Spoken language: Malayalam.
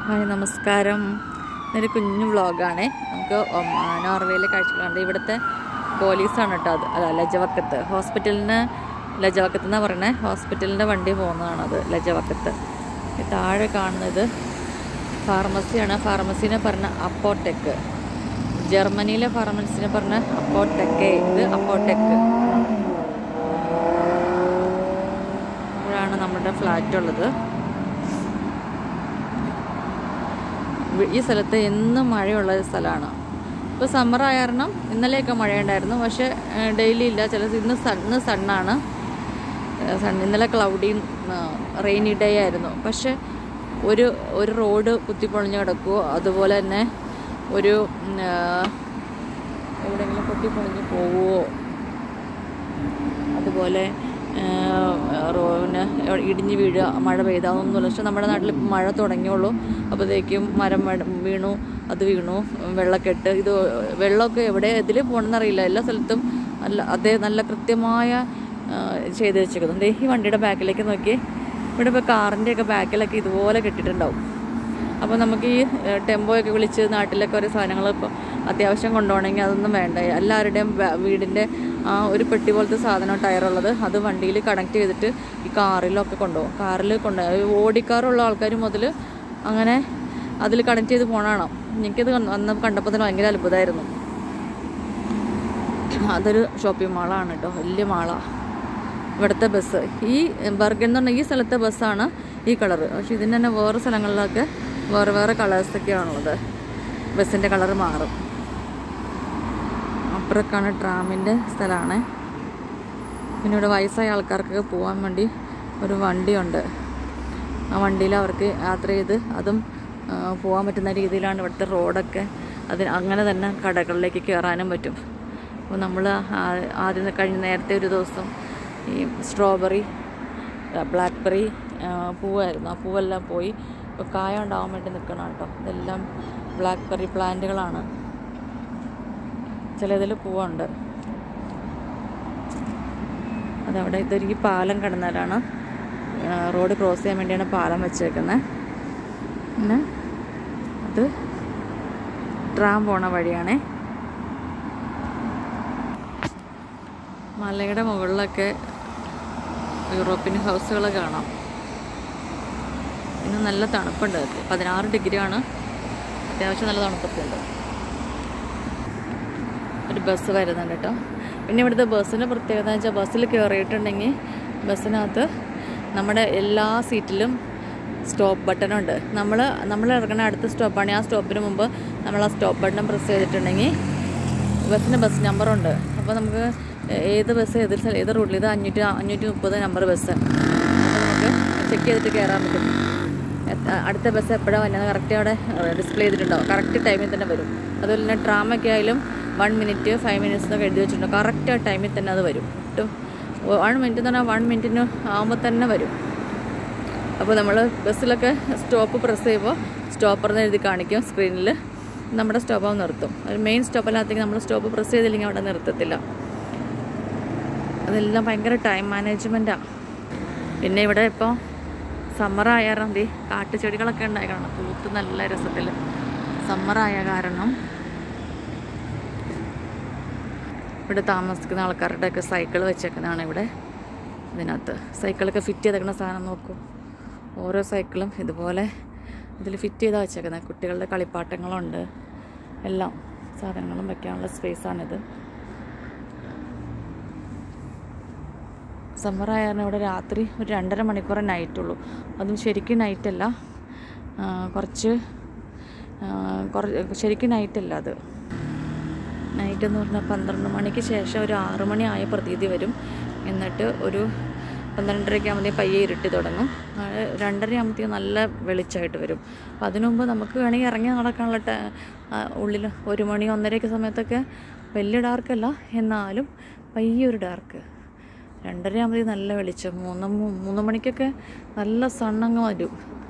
ഹായ് നമസ്കാരം ഇതൊരു കുഞ്ഞു വ്ളോഗാണ് നമുക്ക് ഒം- ആ, നോർവേയിലെ കാഴ്ചകളുണ്ട് ഇവിടുത്തെ പോലീസാണ് കേട്ടോ അത് അല്ല ലജവക്കത്ത് ഹോസ്പിറ്റലിന് ലജവക്കത്ത് എന്നാണ് പറയണേ ഹോസ്പിറ്റലിൻ്റെ വണ്ടി പോകുന്നതാണത് ലജവക്കത്ത് ഈ താഴെ കാണുന്നത് ഫാർമസിയാണ് ഫാർമസിനെ പറഞ്ഞ അപ്പോടെക് ജർമ്മനിയിലെ ഫാർമസിനെ പറഞ്ഞ അപ്പോടെക്ക് ഇത് അപ്പോടെക് ഇവിടാണ് നമ്മുടെ ഫ്ലാറ്റ് ഉള്ളത് വി- ഈ സ്ഥലത്ത് എന്നും മഴയുള്ള ഒരു സ്ഥലമാണ് ഇപ്പോൾ സമ്മർ ആയ കാരണം ഇന്നലെയൊക്കെ മഴയുണ്ടായിരുന്നു പക്ഷേ ഡെയിലി ഇല്ല ചില ഇന്ന് സൺ ഇന്ന് സണ്ണാണ് സൺ ഇന്നലെ ക്ലൗഡി റെയിനി ഡേ ആയിരുന്നു പക്ഷേ ഒരു ഒരു റോഡ് കുത്തിപ്പൊളിഞ്ഞ് കിടക്കുമോ അതുപോലെ തന്നെ ഒരു ഉം, ആ, എവിടെയെങ്കിലും പൊട്ടിപ്പൊളിഞ്ഞ് പോവുമോ അതുപോലെ റോഡിന് ഇടിഞ്ഞ് വീഴുക മഴ പെയ്ത അതൊന്നുമില്ല പക്ഷെ നമ്മുടെ നാട്ടിൽ ഇപ്പം മഴ തുടങ്ങിയുള്ളൂ അപ്പോഴത്തേക്കും മരം വ- വീണു അത് വീണു വെള്ളക്കെട്ട് ഇത് വെള്ളമൊക്കെ എവിടെ ഇതിൽ പോകണമെന്നറിയില്ല എല്ലാ സ്ഥലത്തും നല്ല അതേ നല്ല കൃത്യമായ ആ, ചെയ്ത് വെച്ചേക്കുന്നു ദേ ഈ വണ്ടിയുടെ ബാക്കിലേക്ക് നോക്കി ഇവിടെ ഇപ്പോൾ കാറിൻ്റെയൊക്കെ ബാക്കിലൊക്കെ ഇതുപോലെ കെട്ടിയിട്ടുണ്ടാവും അപ്പോൾ നമുക്ക് ഈ ഏഹ്, ടെമ്പോയൊക്കെ വിളിച്ച് നാട്ടിലൊക്കെ ഓരോ സാധനങ്ങൾ ഇപ്പോൾ അത്യാവശ്യം കൊണ്ടുപോകണമെങ്കിൽ അതൊന്നും വേണ്ട എല്ലാവരുടെയും വ- വീടിൻ്റെ ആ ഒരു പെട്ടി പോലത്തെ സാധനം ടയറുള്ളത് അത് വണ്ടിയിൽ കണക്ട് ചെയ്തിട്ട് ഈ കാറിലൊക്കെ കൊണ്ടുപോകും കാറിൽ കൊണ്ട് ഓടിക്കാറുള്ള ആൾക്കാർ മുതൽ അങ്ങനെ അതിൽ കണക്ട് ചെയ്ത് പോകണം എനിക്കത് കണ്ട് അന്ന് കണ്ടപ്പോൾ തന്നെ ഭയങ്കര അത്ഭുതമായിരുന്നു അതൊരു ഷോപ്പിംഗ് മാളാണ് കേട്ടോ വലിയ മാളാണ് ഇവിടുത്തെ ബസ് ഈ ബർഗൻ എന്ന് പറഞ്ഞാൽ ഈ സ്ഥലത്തെ ബസ്സാണ് ഈ കളറ് പക്ഷെ ഇതിന് തന്നെ വേറെ സ്ഥലങ്ങളിലൊക്കെ വേറെ വേറെ കളേഴ്സൊക്കെയാണുള്ളത് ബസ്സിൻ്റെ കളറ് മാറും അപ്പുറക്കാണ് ട്രാമിൻ്റെ സ്ഥലമാണ് പിന്നെ ഇവിടെ വയസ്സായ ആൾക്കാർക്കൊക്കെ പോകാൻ വേണ്ടി ഒരു വണ്ടിയുണ്ട് ആ വണ്ടിയിൽ അവർക്ക് യാത്ര ചെയ്ത് അതും ആ, പോകാൻ പറ്റുന്ന രീതിയിലാണ് ഇവിടുത്തെ റോഡൊക്കെ അതിന് അങ്ങനെ തന്നെ കടകളിലേക്ക് കയറാനും പറ്റും അപ്പോൾ നമ്മൾ ആദ്യം കഴിഞ്ഞ നേരത്തെ ഒരു ദിവസം ഈ സ്ട്രോബെറി ബ്ലാക്ക്ബെറി പൂവായിരുന്നു ആ പൂവെല്ലാം പോയി ഇപ്പോൾ കായ ഉണ്ടാവാൻ വേണ്ടി നിൽക്കണം കേട്ടോ ഇതെല്ലാം ബ്ലാക്ക്ബെറി പ്ലാന്റുകളാണ് ചിലതിൽ പൂവുണ്ട് അതവിടെ ഇതൊരു ഈ പാലം കടന്നാലാണ് റോഡ് ക്രോസ് ചെയ്യാൻ വേണ്ടിയാണ് പാലം വെച്ചേക്കുന്നത് പിന്നെ അത് ട്രാം പോണ വഴിയാണേ മലയുടെ മുകളിലൊക്കെ യൂറോപ്യൻ ഹൗസുകൾ കാണാം ഇന്ന് നല്ല തണുപ്പുണ്ട് അത് പതിനാറ് ഡിഗ്രിയാണ് അത്യാവശ്യം നല്ല തണുപ്പൊക്കെ ഉണ്ട് ഒരു ബസ് വരുന്നുണ്ട് കേട്ടോ പിന്നെ ഇവിടുത്തെ ബസ്സിൻ്റെ പ്രത്യേകത എന്ന് വെച്ചാൽ ബസ്സിൽ കയറിയിട്ടുണ്ടെങ്കിൽ ബസ്സിനകത്ത് നമ്മുടെ എല്ലാ സീറ്റിലും സ്റ്റോപ്പ് ബട്ടണുണ്ട് നമ്മൾ നമ്മൾ ഇറങ്ങുന്ന അടുത്ത സ്റ്റോപ്പാണ് ആ സ്റ്റോപ്പിന് മുമ്പ് നമ്മൾ ആ സ്റ്റോപ്പ് ബട്ടൺ പ്രസ് ചെയ്തിട്ടുണ്ടെങ്കിൽ ബസ്സിന് ബസ് നമ്പറുണ്ട് അപ്പോൾ നമുക്ക് ഏത് ബസ് ഏത് സ്ഥലം ഏത് റൂട്ടിൽ ഇത് അഞ്ഞൂറ്റി അഞ്ഞൂറ്റി മുപ്പത് നമ്പർ ബസ് അപ്പോൾ നമുക്ക് ചെക്ക് ചെയ്തിട്ട് കയറാൻ പറ്റും എത്ത- അടുത്ത ബസ് എപ്പോഴാണ് വരുന്നത് കറക്റ്റ് അവിടെ ഡിസ്പ്ലേ ചെയ്തിട്ടുണ്ടാവും കറക്റ്റ് ടൈമിൽ തന്നെ വരും അതുപോലെ തന്നെ ട്രാമൊക്കെ ആയാലും വൺ മിനിറ്റ് ഫൈവ് മിനിറ്റ്സ് എന്നൊക്കെ എഴുതി വെച്ചിട്ടുണ്ടോ കറക്റ്റ് ആ ടൈമിൽ തന്നെ അത് വരും വൺ മിനിറ്റ് എന്ന് പറഞ്ഞാൽ വൺ മിനിറ്റിന് ആകുമ്പോൾ തന്നെ വരും അപ്പോൾ നമ്മൾ ബസ്സിലൊക്കെ സ്റ്റോപ്പ് പ്രസ് ചെയ്യുമ്പോൾ സ്റ്റോപ്പർ എന്ന് എഴുതി കാണിക്കും സ്ക്രീനിൽ നമ്മുടെ സ്റ്റോപ്പ് നിർത്തും ഒരു മെയിൻ സ്റ്റോപ്പല്ലാത്തേക്ക് നമ്മൾ സ്റ്റോപ്പ് പ്രസ് ചെയ്തില്ലെങ്കിൽ അവിടെ നിർത്തത്തില്ല അതെല്ലാം ഭയങ്കര ടൈം മാനേജ്മെൻറ്റാണ് പിന്നെ ഇവിടെ ഇപ്പോൾ സമ്മറായ കാരണം ദേ കാട്ടുചെടികളൊക്കെ ഉണ്ടായിക്കണം പൂത്ത് നല്ല രസത്തിൽ സമ്മറായ കാരണം ഇവിടെ താമസിക്കുന്ന ആൾക്കാരുടെയൊക്കെ സൈക്കിൾ വെച്ചേക്കുന്നതാണ് ഇവിടെ ഇതിനകത്ത് സൈക്കിളൊക്കെ ഫിറ്റ് ചെയ്തേക്കുന്ന സാധനം നോക്കൂ ഓരോ സൈക്കിളും ഇതുപോലെ ഇതിൽ ഫിറ്റ് ചെയ്താൽ വെച്ചേക്കുന്നത് കുട്ടികളുടെ കളിപ്പാട്ടങ്ങളുണ്ട് എല്ലാം സാധനങ്ങളും വെക്കാനുള്ള സ്പേസാണിത് സമ്മർ ആയ കാരണം ഇവിടെ രാത്രി ഒരു രണ്ടര മണിക്കൂറേ നൈറ്റുള്ളൂ അതും ശരിക്കും നൈറ്റല്ല ആ, കുറച്ച് ആ, കുറ- ശരിക്കും നൈറ്റല്ല അത് നൈറ്റ് എന്ന് പറഞ്ഞാൽ പന്ത്രണ്ട് മണിക്ക് ശേഷം ഒരു ആറ് മണി ആയ പ്രതീതി വരും എന്നിട്ട് ഒരു പന്ത്രണ്ടരയ്ക്ക് ആകുമ്പോഴത്തേക്ക് പയ്യെ ഇരുട്ടി തുടങ്ങും ആ, രണ്ടര ആകുമ്പോഴത്തേക്ക് നല്ല വെളിച്ചമായിട്ട് വരും അപ്പം അതിനു മുമ്പ് നമുക്ക് വേണമെങ്കിൽ ഇറങ്ങി നടക്കാനുള്ള ട- ആ, ഉള്ളിൽ ഒരു മണി ഒന്നരയ്ക്ക് സമയത്തൊക്കെ വലിയ ഡാർക്കല്ല എന്നാലും പയ്യെ ഒരു ഡാർക്ക് രണ്ടര ആകുമ്പോഴത്തേക്ക് നല്ല വെളിച്ചം മൂന്ന് മൂ- മൂന്ന് മണിക്കൊക്കെ നല്ല സണ്ണങ്ങ് വരും